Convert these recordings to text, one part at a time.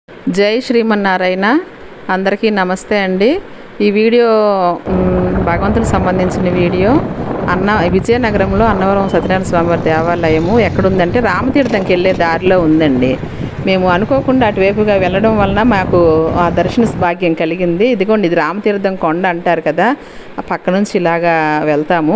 జై శ్రీమన్నారాయణ అందరికీ నమస్తే అండి ఈ వీడియో మ్, భగవంతునికి సంబంధించిన వీడియో అన్న విజయనగరంలో అన్నవరం సత్యనారాయణ స్వామివారి దేవాలయము ఎక్కడుందంటే రామతీర్థంకి వెళ్ళే దారిలో ఉందండి మేము అనుకోకుండా అటువైపుగా వెళ్ళడం వలన మాకు ఆ దర్శన భాగ్యం కలిగింది ఇదిగోండి ఇది రామతీర్థం కొండ అంటారు కదా ఆ పక్క నుంచి ఇలాగా వెళ్తాము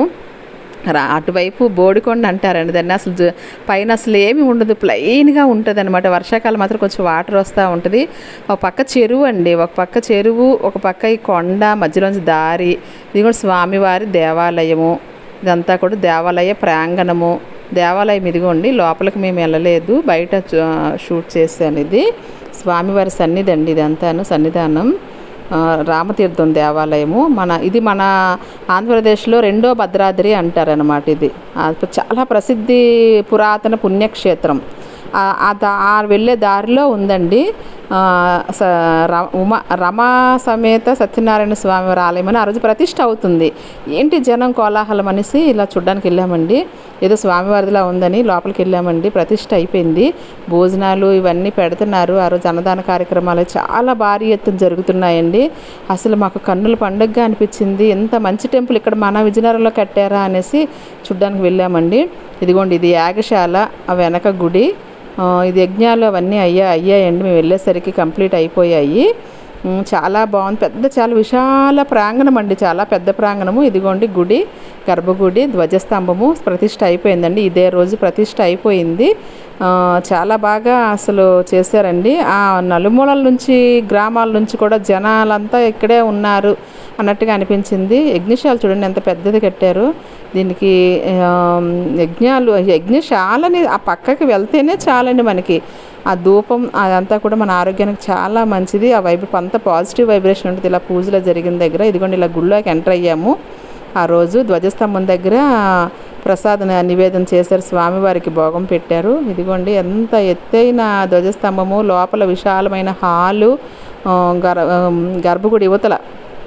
రా అటువైపు బోడికొండ అంటారండి దాన్ని అసలు జ- పైన అసలు ఏమి ఉండదు ప్లెయిన్గా ఉంటుంది అనమాట వర్షాకాలం మాత్రం కొంచెం వాటర్ వస్తూ ఉంటుంది ఒక పక్క చెరువు అండి ఒక పక్క చెరువు ఒక పక్క ఈ కొండ మధ్యలోంచి దారి ఇది కూడా స్వామివారి దేవాలయము ఇదంతా కూడా దేవాలయ ప్రాంగణము దేవాలయం ఇదిగోండి లోపలికి మేము వెళ్ళలేదు బయట చూ- షూట్ చేశాను ఇది స్వామివారి సన్నిధి అండి ఇదంతాను సన్నిధానం ఆ, రామతీర్థం దేవాలయము మన ఇది మన ఆంధ్రప్రదేశ్లో రెండో భద్రాద్రి అంటారనమాట ఇది ఆ, చాలా ప్రసిద్ధి పురాతన పుణ్యక్షేత్రం ఆ, ఆ దా- ఆ వెళ్ళే దారిలో ఉందండి ఆ, స- ర- ఉమా రమా సమేత సత్యనారాయణ స్వామి వారి ఆలయం అని ఆ రోజు ప్రతిష్ట అవుతుంది ఏంటి జనం కోలాహలం అనేసి ఇలా చూడ్డానికి వెళ్ళామండి ఏదో స్వామివారిదిలా ఉందని లోపలికి వెళ్ళామండి ప్రతిష్ట అయిపోయింది భోజనాలు ఇవన్నీ పెడుతున్నారు ఆ రోజు అన్నదాన కార్యక్రమాలు చాలా భారీ ఎత్తున జరుగుతున్నాయండి అసలు మాకు కన్నుల పండుగగా అనిపించింది ఎంత మంచి టెంపుల్ ఇక్కడ మన విజయనగరంలో కట్టారా అనేసి చూడ్డానికి వెళ్ళామండి ఇదిగోండి ఇది యాగశాల ఆ వెనక గుడి ఆ, ఇది యజ్ఞాలు అవన్నీ అయ్యా అయ్యాయండి మేము వెళ్ళేసరికి కంప్లీట్ అయిపోయాయి ఉమ్, చాలా బాగుంది పెద్ద చాలా విశాల ప్రాంగణం అండి చాలా పెద్ద ప్రాంగణము ఇదిగోండి గుడి గర్భగుడి ధ్వజస్తంభము ప్రతిష్ట అయిపోయిందండి ఇదే రోజు ప్రతిష్ట అయిపోయింది ఆ, చాలా బాగా అసలు చేశారండి ఆ నలుమూలల నుంచి గ్రామాల నుంచి కూడా జనాలంతా ఇక్కడే ఉన్నారు అన్నట్టుగా అనిపించింది యజ్ఞశాల చూడండి ఎంత పెద్దది కట్టారు దీనికి ఆ, యజ్ఞాలు యజ్ఞశాలని ఆ పక్కకి వెళ్తేనే చాలండి మనకి ఆ ధూపం అదంతా కూడా మన ఆరోగ్యానికి చాలా మంచిది ఆ వైబ్ అంతా పాజిటివ్ వైబ్రేషన్ ఉంటుంది ఇలా పూజలో జరిగిన దగ్గర ఇదిగోండి ఇలా గుళ్ళోకి ఎంటర్ అయ్యాము ఆ రోజు ధ్వజస్తంభం దగ్గర ప్రసాద నివేదన చేశారు స్వామివారికి భోగం పెట్టారు ఇదిగోండి ఎంత ఎత్తైన ధ్వజస్తంభము లోపల విశాలమైన హాలు ఆ, గర్ ఆ, గర్భగుడి యువతల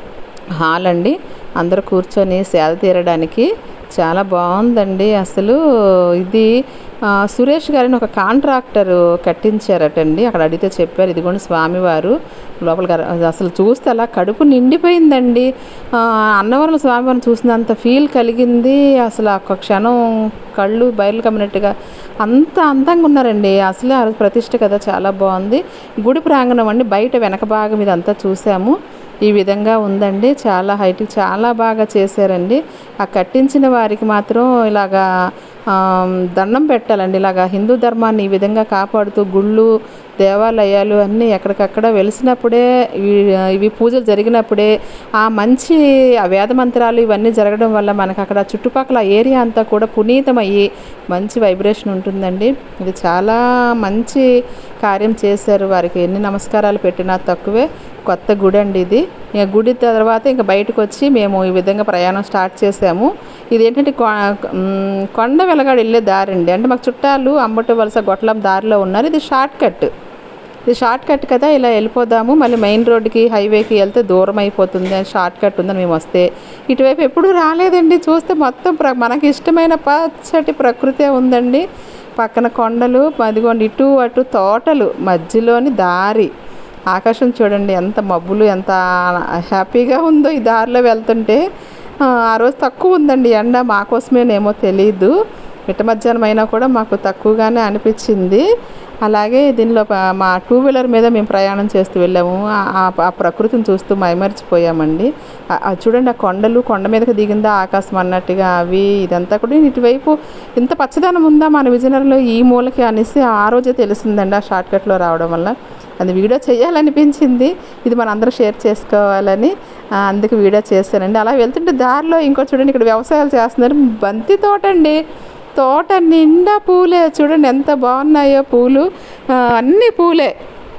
హాల్ అండి అందరూ కూర్చొని సేద తీరడానికి చాలా బాగుందండి అసలు ఇది ఆ, సురేష్ గారిని ఒక కాంట్రాక్టర్ కట్టించారటండి అక్కడ అడిగితే చెప్పారు ఇదిగోండి స్వామివారు లోపల గారు అసలు చూస్తే అలా కడుపు నిండిపోయిందండి ఆ, అన్నవరం స్వామివారిని చూసినంత ఫీల్ కలిగింది అసలు ఆ ఒక్క క్షణం కళ్ళు బయలు కమ్మినట్టుగా అంత అందంగా ఉన్నారండి అసలే ఆ రోజు ప్రతిష్ట కదా చాలా బాగుంది గుడి ప్రాంగణం అండి బయట వెనక భాగం ఇదంతా చూసాము ఈ విధంగా ఉందండి చాలా హైట్ చాలా బాగా చేశారండి ఆ కట్టించిన వారికి మాత్రం ఇలాగా ఆమ్, దండం పెట్టాలండి ఇలాగా హిందూ ధర్మాన్ని ఈ విధంగా కాపాడుతూ గుళ్ళు దేవాలయాలు అన్నీ ఎక్కడికక్కడ వెలిసినప్పుడే ఇవి ఇవి పూజలు జరిగినప్పుడే ఆ మంచి ఆ వేద మంత్రాలు ఇవన్నీ జరగడం వల్ల మనకు అక్కడ చుట్టుపక్కల ఏరియా అంతా కూడా పునీతమయ్యి మంచి వైబ్రేషన్ ఉంటుందండి ఇది చాలా మంచి కార్యం చేశారు వారికి ఎన్ని నమస్కారాలు పెట్టినా తక్కువే కొత్త గుడి అండి ఇది ఇక గుడి తర్వాత ఇంకా బయటకు వచ్చి మేము ఈ విధంగా ప్రయాణం స్టార్ట్ చేసాము ఇది ఏంటంటే కొ- మ్, కొండ వెలగాడు వెళ్ళే దారి అండి అంటే మాకు చుట్టాలు అంబటి వలస గొట్లం దారిలో ఉన్నారు ఇది షార్ట్ కట్ ఇది షార్ట్ కట్ కదా ఇలా వెళ్ళిపోదాము మళ్ళీ మెయిన్ రోడ్డుకి హైవేకి వెళ్తే దూరం అయిపోతుంది అని షార్ట్ కట్ ఉందని మేము వస్తే ఇటువైపు ఎప్పుడూ రాలేదండి చూస్తే మొత్తం ప్ర మనకి ఇష్టమైన పచ్చటి ప్రకృతే ఉందండి పక్కన కొండలు అదిగోండి ఇటు అటు తోటలు మధ్యలోని దారి ఆకాశం చూడండి ఎంత మబ్బులు ఎంత హ్యాపీగా ఉందో ఈ దారిలో వెళ్తుంటే ఆ, ఆ రోజు తక్కువ ఉందండి ఎండ మాకోసమేనేమో తెలీదు మిట్ట మధ్యాహ్నం అయినా కూడా మాకు తక్కువగానే అనిపించింది అలాగే దీనిలో ప- మా టూ వీలర్ మీద మేము ప్రయాణం చేస్తూ వెళ్ళాము ఆ- ఆ ఆ ప్రకృతిని చూస్తూ మైమరిచిపోయామండి ఆ- ఆ చూడండి ఆ కొండలు కొండ మీదకి దిగిందా ఆకాశం అన్నట్టుగా అవి ఇదంతా కూడా ఇటువైపు ఇంత పచ్చదనం ఉందా మన విజయనగరంలో ఈ మూలకి అనేసి ఆ రోజే తెలిసిందండి ఆ షార్ట్ కట్లో రావడం వల్ల అది వీడియో చేయాలనిపించింది ఇది మన అందరూ షేర్ చేసుకోవాలని ఆ, అందుకు వీడియో చేశానండి అలా వెళ్తుంటే దారిలో ఇంకో చూడండి ఇక్కడ వ్యవసాయాలు చేస్తున్నారు బంతి తోట అండి తోట నిండా పూలే చూడండి ఎంత బాగున్నాయో పూలు ఆ, అన్ని పూలే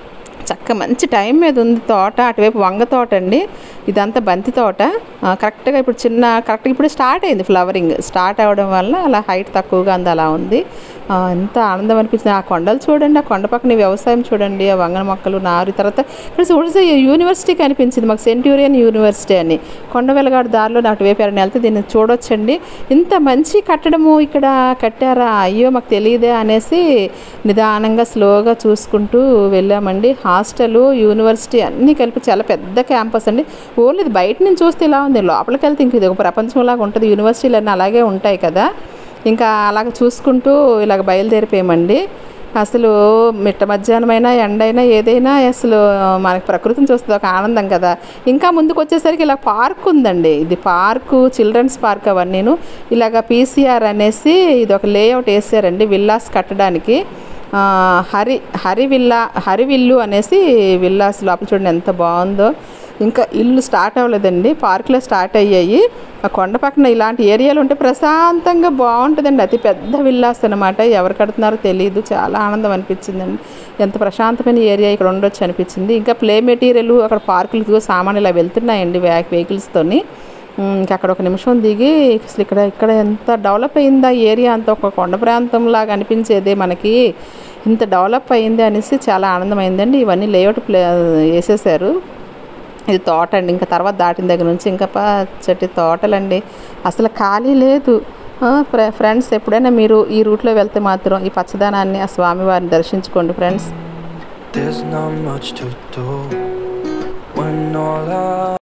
చక్క మంచి టైం మీద ఉంది తోట అటువైపు వంగ తోట అండి ఇదంతా బంతి తోట ఆ, కరెక్ట్గా ఇప్పుడు చిన్న కరెక్ట్గా ఇప్పుడు స్టార్ట్ అయింది ఫ్లవరింగ్ స్టార్ట్ అవ్వడం వల్ల అలా హైట్ తక్కువగా ఉంది అలా ఉంది ఆ, ఎంత ఆనందం అనిపించింది ఆ కొండలు చూడండి ఆ కొండ పక్కన ఈ వ్యవసాయం చూడండి ఆ వంగన మొక్కలు నారు తర్వాత ఇక్కడ చూస్తే యూనివర్సిటీ కనిపించింది మాకు సెంట్యూరియన్ యూనివర్సిటీ అని కొండ వెలగాడు దారిలో అటువైపు ఎవరైనా వెళ్తే దీన్ని చూడొచ్చండి ఇంత మంచి కట్టడము ఇక్కడ కట్టారా అయ్యో మాకు తెలియదే అనేసి నిదానంగా స్లోగా చూసుకుంటూ వెళ్ళామండి హాస్టల్ హాస్టల్ యూనివర్సిటీ అన్నీ కలిపి చాలా పెద్ద క్యాంపస్ అండి ఓన్లీ ఇది బయట నుంచి చూస్తే ఇలా ఉంది లోపలికి వెళ్తే ఇంక ఇది ఒక ప్రపంచంలాగా ఉంటుంది యూనివర్సిటీలు అన్నీ అలాగే ఉంటాయి కదా ఇంకా అలాగ చూసుకుంటూ ఇలాగ బయలుదేరిపోయామండి అసలు మిట్ట మధ్యాహ్నమైనా ఎండైనా ఏదైనా అసలు మనకి ప్రకృతిని చూస్తే ఒక ఆనందం కదా ఇంకా ముందుకు వచ్చేసరికి ఇలా పార్క్ ఉందండి ఇది పార్కు చిల్డ్రన్స్ పార్క్ అవన్నీను ఇలాగ పీసీఆర్ అనేసి ఇది ఒక లేఅవుట్ వేసారండి విల్లాస్ కట్టడానికి ఆ, హరి హరి విల్లా హరి విల్లు అనేసి విల్లాస్ లోపల చూడండి ఎంత బాగుందో ఇంకా ఇల్లు స్టార్ట్ అవ్వలేదండి పార్కులో స్టార్ట్ అయ్యాయి ఆ కొండ పక్కన ఇలాంటి ఏరియాలు ఉంటే ప్రశాంతంగా బాగుంటుందండి అతి పెద్ద విల్లాస్ అనమాట ఎవరు కడుతున్నారో తెలియదు చాలా ఆనందం అనిపించిందండి ఎంత ప్రశాంతమైన ఏరియా ఇక్కడ ఉండొచ్చు అనిపించింది ఇంకా ప్లే మెటీరియల్ అక్కడ పార్కులకు సామాన్లు ఇలా వెళ్తున్నాయండి వెహికల్స్తోని ఉమ్, ఇంకా అక్కడ ఒక నిమిషం దిగి అసలు ఇక్కడ ఇక్కడ ఎంత డెవలప్ అయిందా ఏరియా అంతా ఒక కొండ ప్రాంతం లాగా అనిపించేది మనకి ఇంత డెవలప్ అయింది అనేసి చాలా ఆనందమైందండి ఇవన్నీ లేఅవుట్ ప్లే వేసేసారు ఇది తోట అండి ఇంకా తర్వాత దాటిన దగ్గర నుంచి ఇంకా పచ్చటి తోటలండి అసలు ఖాళీ లేదు ఆ, ఫ్రె- ఫ్రెండ్స్ ఎప్పుడైనా మీరు ఈ రూట్లో వెళ్తే మాత్రం ఈ పచ్చదనాన్ని ఆ స్వామివారిని దర్శించుకోండి friends There's not much to do when all I